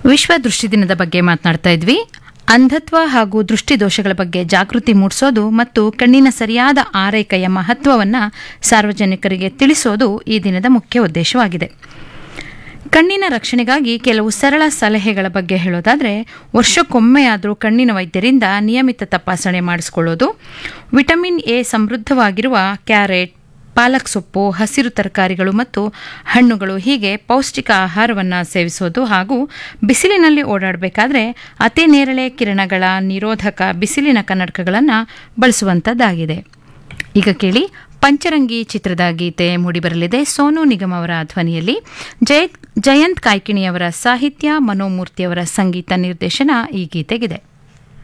ವಿಶ್ವ ದೃಷ್ಟಿ ದಿನದ ಬಗ್ಗೆ ಮಾತನಾಡ್ತಾ ಇದ್ವಿ ಅಂಧತ್ವ ಹಾಗೂ ದೃಷ್ಟಿ ದೋಷಗಳ ಬಗ್ಗೆ ಜಾಗೃತಿ ಮೂಡಿಸೋದು ಮತ್ತು ಕಣ್ಣಿನ ಸರಿಯಾದ ಆರೈಕೆಯ ಮಹತ್ವವನ್ನು ಸಾರ್ವಜನಿಕರಿಗೆ ತಿಳಿಸೋದು ಈ ದಿನದ ಮುಖ್ಯ ಉದ್ದೇಶವಾಗಿದೆ ಕಣ್ಣಿನ ರಕ್ಷಣೆಗಾಗಿ ಕೆಲವು ಸರಳ ಸಲಹೆಗಳ ಬಗ್ಗೆ ಹೇಳೋದಾದರೆ ವರ್ಷಕ್ಕೊಮ್ಮೆಯಾದರೂ ಕಣ್ಣಿನ ವೈದ್ಯರಿಂದ ನಿಯಮಿತ ತಪಾಸಣೆ ಮಾಡಿಸ್ಕೊಳ್ಳೋದು ವಿಟಮಿನ್ ಎ ಸಮೃದ್ಧವಾಗಿರುವ ಕ್ಯಾರೆಟ್ ಪಾಲಕ್ ಸೊಪ್ಪು ಹಸಿರು ತರಕಾರಿಗಳು ಮತ್ತು ಹಣ್ಣುಗಳು ಹೀಗೆ ಪೌಷ್ಟಿಕ ಆಹಾರವನ್ನು ಸೇವಿಸೋದು ಹಾಗೂ ಬಿಸಿಲಿನಲ್ಲಿ ಓಡಾಡಬೇಕಾದ್ರೆ ಅತಿ ನೇರಳೆ ಕಿರಣಗಳ ನಿರೋಧಕ ಬಿಸಿಲಿನ ಕನ್ನಡಕಗಳನ್ನು ಬಳಸುವಂಥದ್ದಾಗಿದೆ ಈಗ ಕೇಳಿ ಪಂಚರಂಗಿ ಚಿತ್ರದ ಗೀತೆ ಮೂಡಿಬರಲಿದೆ ಸೋನು ನಿಗಮ್ ಅವರ ಧ್ವನಿಯಲ್ಲಿ ಜಯ ಜಯಂತ್ ಕಾಯ್ಕಿಣಿಯವರ ಸಾಹಿತ್ಯ ಮನೋಮೂರ್ತಿಯವರ ಸಂಗೀತ ನಿರ್ದೇಶನ ಈ ಗೀತೆಗಿದೆ